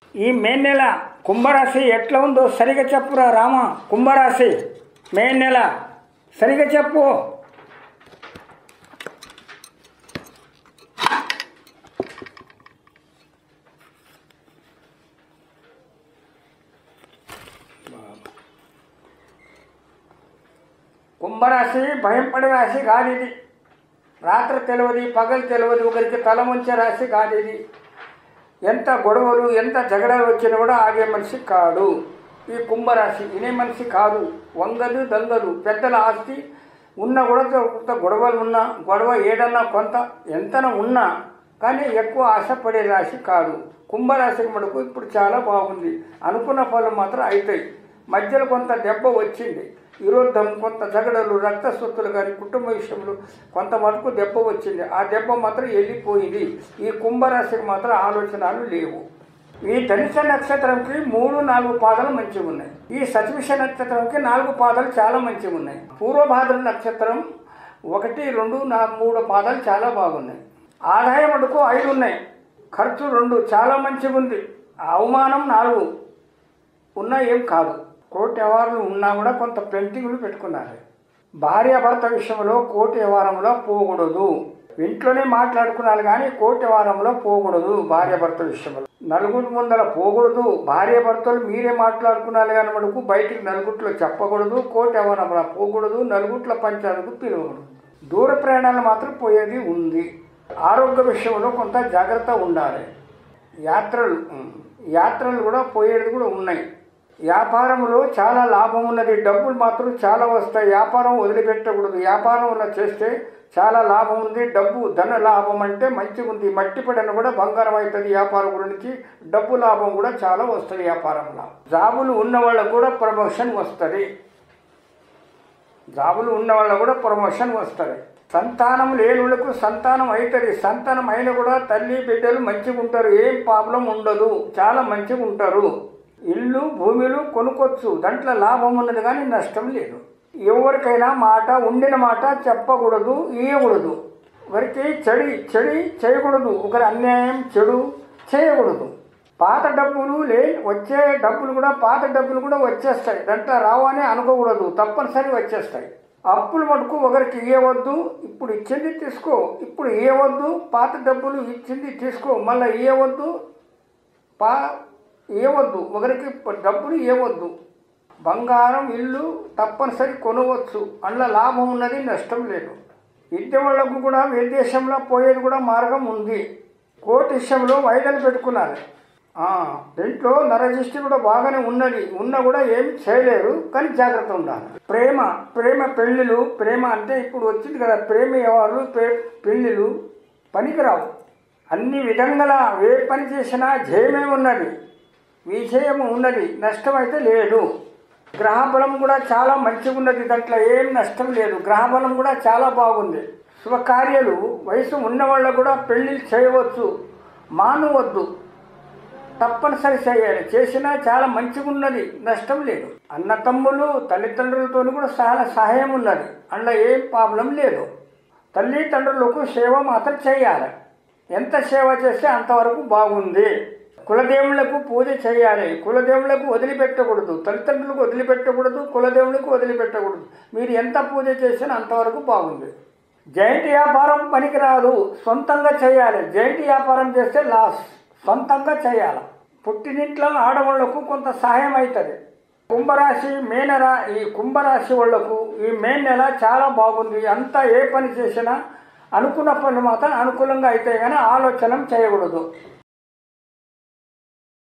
ఈ మే నెల కుంభరాశి ఎట్లా ఉందో సరిగా చెప్పురా రామ కుంభరాశి మే నెల సరిగా చెప్పు కుంభరాశి భయపడే రాశి కాదు ఇది రాత్రి తెలియదు పగలు తెలియదు ఒకరికి తల ముంచే రాశి కాదు ఇది ఎంత గొడవలు ఎంత జగడాలు వచ్చినా కూడా ఆగే మనిషి కాడు ఈ కుంభరాశి వినే మనిషి కాదు వంగదు దంగదు పెద్దల ఆస్తి ఉన్న కూడా కొంత గొడవలు ఉన్నా గొడవ ఏదన్నా కొంత ఎంతన ఉన్నా కానీ ఎక్కువ ఆశపడే రాశి కాదు కుంభరాశికి మటుకు ఇప్పుడు చాలా బాగుంది అనుకున్న ఫలం మాత్రం అవుతాయి మధ్యలో కొంత దెబ్బ వచ్చింది విరోధం కొంత జగడలు రక్తస్వత్తులు కానీ కుటుంబ విషయంలో కొంత మటుకు దెబ్బ వచ్చింది ఆ దెబ్బ మాత్రం వెళ్ళిపోయింది ఈ కుంభరాశికి మాత్రం ఆలోచనలు లేవు ఈ ధనుష నక్షత్రంకి మూడు నాలుగు పాదాలు మంచిగా ఉన్నాయి ఈ సతవిష నక్షత్రంకి నాలుగు పాదాలు చాలా మంచిగా ఉన్నాయి పూర్వభాద్ర నక్షత్రం ఒకటి రెండు నా మూడు పాదాలు చాలా బాగున్నాయి ఆదాయం అడుగు ఐదు ఉన్నాయి ఖర్చు రెండు చాలా మంచిగా ఉంది అవమానం నాలుగు ఉన్నా ఏం కాదు కోర్టు వ్యవహారాలు ఉన్నా కూడా కొంత పెంటింగ్లు పెట్టుకున్నారు భార్యాభర్త విషయంలో కోర్టు వ్యవహారంలో పోకూడదు ఇంట్లోనే మాట్లాడుకున్నారు కానీ కోర్టు వ్యవహారంలో పోకూడదు భార్యాభర్త విషయంలో నలుగురు ముందర పోకూడదు భార్యాభర్తలు మీరే మాట్లాడుకున్నారు కానీ మనకు బయటికి నలుగుట్లో చెప్పకూడదు కోర్టు వ్యవహారంలో పోకూడదు నలుగుట్ల పంచాలకు పిలవకూడదు దూర ప్రయాణాలు మాత్రం పోయేది ఉంది ఆరోగ్య విషయంలో కొంత జాగ్రత్త ఉండాలి యాత్రలు ఉమ్, యాత్రలు కూడా పోయేది కూడా ఉన్నాయి వ్యాపారంలో చాలా లాభం ఉన్నది డబ్బులు మాత్రం చాలా వస్తాయి వ్యాపారం వదిలిపెట్టకూడదు వ్యాపారం ఉన్న చేస్తే చాలా లాభం ఉంది డబ్బు ధన లాభం అంటే మంచిగా ఉంది మట్టి పడిన కూడా బంగారం అవుతుంది వ్యాపారం గురించి డబ్బు లాభం కూడా చాలా వస్తుంది వ్యాపారంలో జాబులు ఉన్న వాళ్ళకు కూడా ప్రమోషన్ వస్తుంది జాబులు ఉన్న వాళ్ళకు కూడా ప్రమోషన్ వస్తుంది సంతానం లేని వాళ్ళకు సంతానం అవుతుంది సంతానం అయినా కూడా తల్లి బిడ్డలు మంచిగా ఉంటారు ఏం ప్రాబ్లం ఉండదు చాలా మంచిగా ఉంటారు ఇల్లు భూమిలు కొనుక్కోవచ్చు దాంట్లో లాభం ఉన్నది కానీ నష్టం లేదు ఎవరికైనా మాట ఉండిన మాట చెప్పకూడదు ఇయ్యకూడదు ఒకరికి చెడి చెడి చేయకూడదు ఒకరి అన్యాయం చెడు చేయకూడదు పాత డబ్బులు లే వచ్చే డబ్బులు కూడా పాత డబ్బులు కూడా వచ్చేస్తాయి దాంట్లో రావని అనుకోకూడదు తప్పనిసరి వచ్చేస్తాయి అప్పులు మటుకు ఒకరికి ఇవ్వవద్దు ఇప్పుడు ఇచ్చింది తీసుకో ఇప్పుడు ఇవ్వవద్దు పాత డబ్బులు ఇచ్చింది తీసుకో మళ్ళీ ఇవ్వవద్దు పా ఇవ్వద్దు ఒకరికి డబ్బులు ఇవ్వద్దు బంగారం ఇల్లు తప్పనిసరి కొనవచ్చు అందులో లాభం ఉన్నది నష్టం లేదు విద్య వాళ్ళకు కూడా విదేశంలో పోయేది కూడా మార్గం ఉంది కోర్టు విషయంలో వాయిదాలు పెట్టుకున్నారు ఆ, దీంట్లో నరజిష్టి కూడా బాగానే ఉన్నది ఉన్నా కూడా ఏం చేయలేరు కానీ జాగ్రత్త ఉండాలి ప్రేమ ప్రేమ పెళ్ళిళ్ళు ప్రేమ అంటే ఇప్పుడు వచ్చింది కదా ప్రేమ ఎవరు పెళ్ళిళ్ళు పనికిరావు అన్ని విధంగా ఏ పని చేసినా జయమే ఉన్నది విజయం ఉన్నది నష్టం అయితే లేదు గ్రహబలం కూడా చాలా మంచిగా ఉన్నది దాంట్లో ఏం నష్టం లేదు గ్రహబలం కూడా చాలా బాగుంది శుభకార్యాలు వయసు ఉన్న వాళ్ళు కూడా పెళ్లి చేయవచ్చు మానవద్దు తప్పనిసరి చేయాలి చేసినా చాలా మంచిగా ఉన్నది నష్టం లేదు అన్న తమ్ములు తల్లిదండ్రులతో కూడా చాలా సహాయం ఉన్నది అందులో ఏం ప్రాబ్లం లేదు తల్లిదండ్రులకు సేవ మాత్రం చేయాలి ఎంత సేవ చేస్తే అంతవరకు బాగుంది కులదేవులకు పూజ చేయాలి కులదేవులకు వదిలిపెట్టకూడదు తల్లిదండ్రులకు వదిలిపెట్టకూడదు కులదేవులకు వదిలిపెట్టకూడదు మీరు ఎంత పూజ చేసినా అంతవరకు బాగుంది జైంట్ వ్యాపారం పనికిరాదు సొంతంగా చేయాలి జైంట్ వ్యాపారం చేస్తే లాస్ సొంతంగా చేయాలి పుట్టినింట్లో ఆడవాళ్లకు కొంత సహాయం అవుతుంది కుంభరాశి మే నెల ఈ కుంభరాశి వాళ్లకు ఈ మే నెల చాలా బాగుంది అంతా ఏ పని చేసినా అనుకున్న పనులు మాత్రం అనుకూలంగా అవుతాయి కానీ ఆలోచన చేయకూడదు